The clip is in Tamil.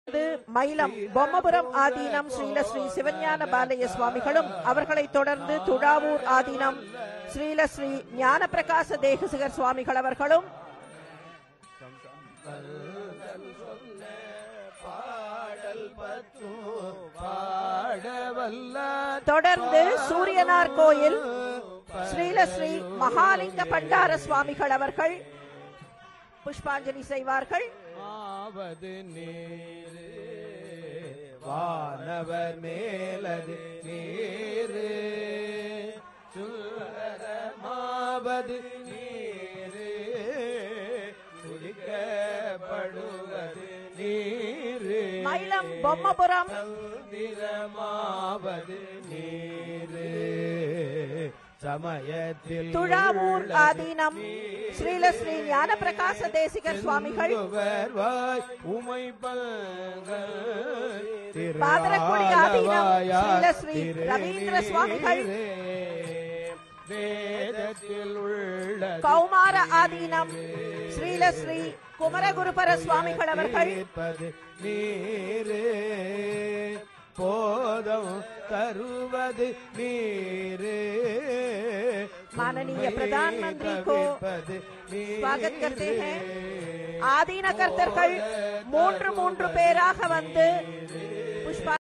மயிலம் பொம்மபுரம் ஆதீனம் ஸ்ரீல ஸ்ரீ சிவஞான பாலய சுவாமிகளும் அவர்களைத் தொடர்ந்து துடாவூர் ஆதீனம் ஸ்ரீல ஸ்ரீ ஞானப்பிரகாச தேகசிகர் சுவாமிகள் அவர்களும் தொடர்ந்து சூரியனார் கோயில் ஸ்ரீல ஸ்ரீ மகாலிங்க பண்டார சுவாமிகள் அவர்கள் புஷ்பாஞ்சலி செய்வார்கள் ஆவது நீரு வானவர் மேலது நீரு சுந்தரமாவது நீரு குடிக்கப்படுவது நீரு மயிலம் பொம்மபுரம் சந்திரமாவது நீரு சமயத்தில் துழாவூர் உள்ளது ஆதீனம் ஸ்ரீல ஸ்ரீ ஞானப்பிரகாச தேசிகர் சுவாமிகள் வருவாய் உமை பல்கள் திரு பாதரக்குடி ஆதீனம் ஆலவாயா ஸ்ரீல ஸ்ரீ திரு ரவீந்திர சுவாமிகள் வேதத்தில் உள்ள கௌமார ஆதீனம் ஸ்ரீல ஸ்ரீ குமரகுருபர சுவாமிகள் அவர்கள் நீரு போதம் தருவது நீரு माननीय प्रधानमंत्री को स्वागत करते हैं ஆதீன கர்த்தர்கள் மூன்று மூன்று பேராக வந்து புஷ்பா